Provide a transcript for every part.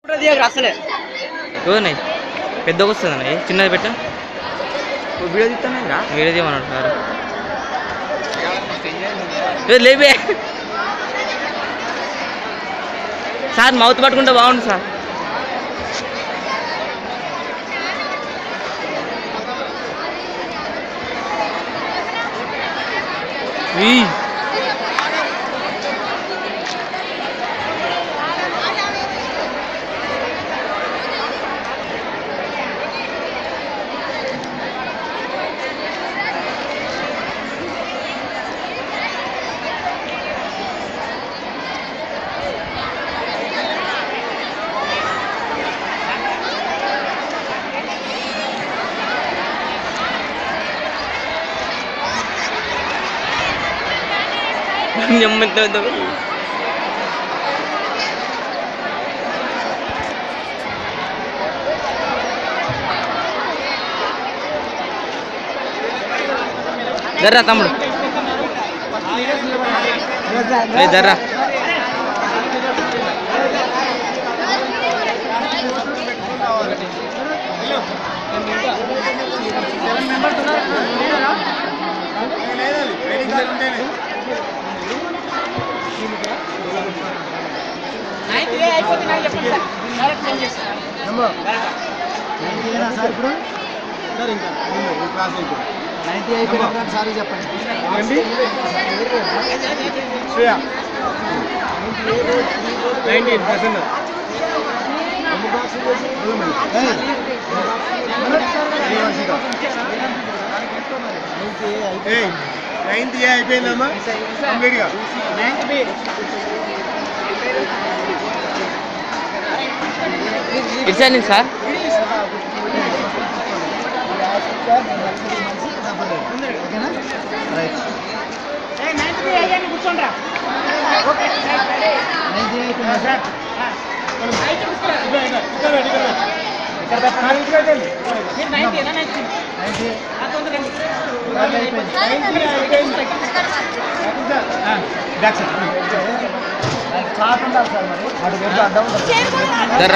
Photo దిగరు అసలే ఎవరినాయి పెద్దగా వస్తుంది అన్న చిన్నది పెట్ట వీడియో తీస్తానే వీడియో తీయమన్నాడు సార్ ఏ, లేవే సార్ మౌత్ పట్టుకుంటే బాగుండు సార్ ఈ. నెమ్మది దర్రా తమ్ముడు ఏ దర్రా నైన్త్ ఏ అయిపోయిందమ్మా కంప్లీట్గా ఇటు సైడ్ నుంచి సార్ దర్రా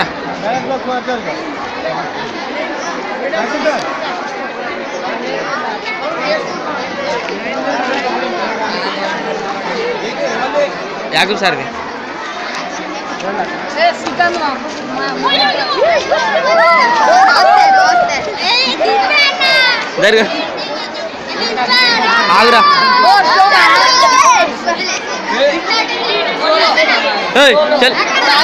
యాకూబ్ సార్ది జరుగు ఆగురా ఏయ్ చల్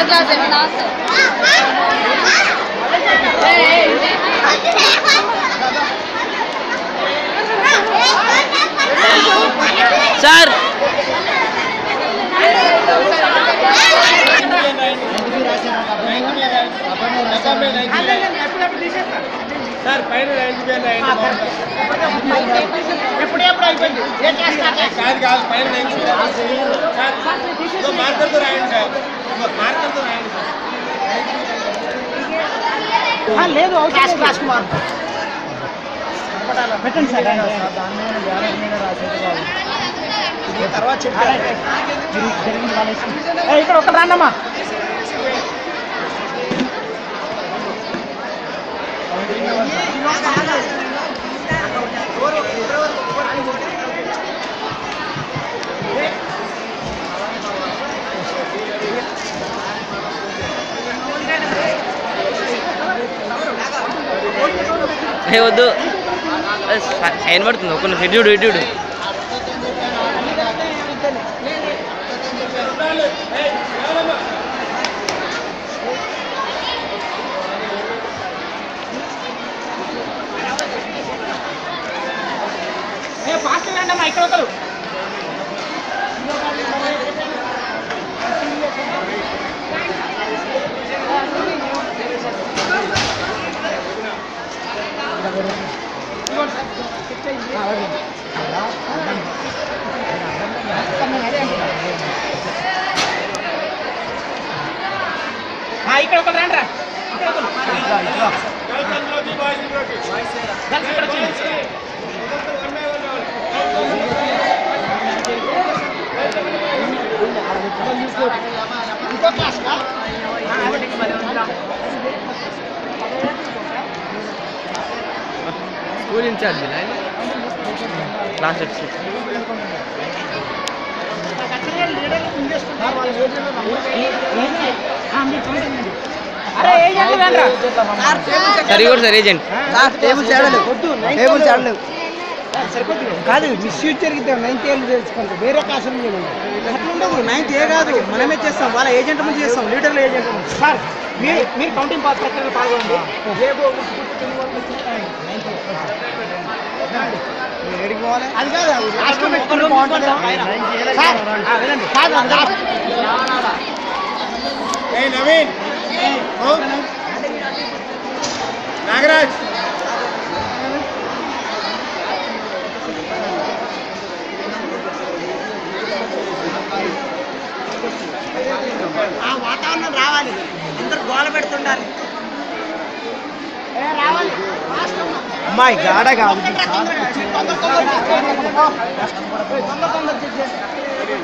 సార్ సార్ పైన నైన్త్ కాదు కాదు పైన నైన్త్ సార్ ఇదిగో మార్కర్తో రాయండి సార్ ఇదిగో మార్కర్తో రాయండి సార్ లేదు క్లాస్ క్లాస్ కుమార్ పెట్టండి సార్ తర్వాత ఇక్కడ ఒక రాండమ్మా ఏ వద్దు సైన్ పడుతుంది ఒక నిమిషం ఇడ్యూడు ఇడ్యూడు ఫాస్ట్ రండమ్మా ఇక్కడ ఒకరు ఇక్కడ ఒకరు రండి రా ఇక్కడ ఒకరు. కలిసి ఇక్కడ వచ్చేయండి. ఇంకో క్లాస్ కా? ఆ, ఒకటికి మరి ఉందా? స్కూల్ ఇన్ఛార్జ్ క్లాస్ వచ్చి అరే ఏజెంట్ రండ్రా సరే కూడా సార్ ఏజెంట్ టేబుల్ చేయడలేవు టేబుల్ చేయడలేవు కాదు మిస్యూజ్ జరిగితే నైన్త్ ఏళ్ళు చేసుకుంటాం వేరే కాసం అట్లుండదు నైన్త్ ఏ కాదు మనమే చేస్తాం వాళ్ళ ఏజెంట్ ముందు చేస్తాం లీడర్ల ఏజెంట్ ముందు సార్ మీరు మీరు కౌంటింగ్ పాస్ ప్రక్రియలో పాల్గొనండి రేపు ఏడికి పోవాలి అది కాదు అది లాస్ట్లో పెట్టుకుంటే బాగుంటుంది సార్ ఆ, వినండి సార్ అది లాస్ట్ ఏ నవీన్ ఓ. నాగరాజ్ ఆ వాతావరణం రావాలి అందరు గోల పెడుతుండాలి అమ్మాయి గాడ కాదు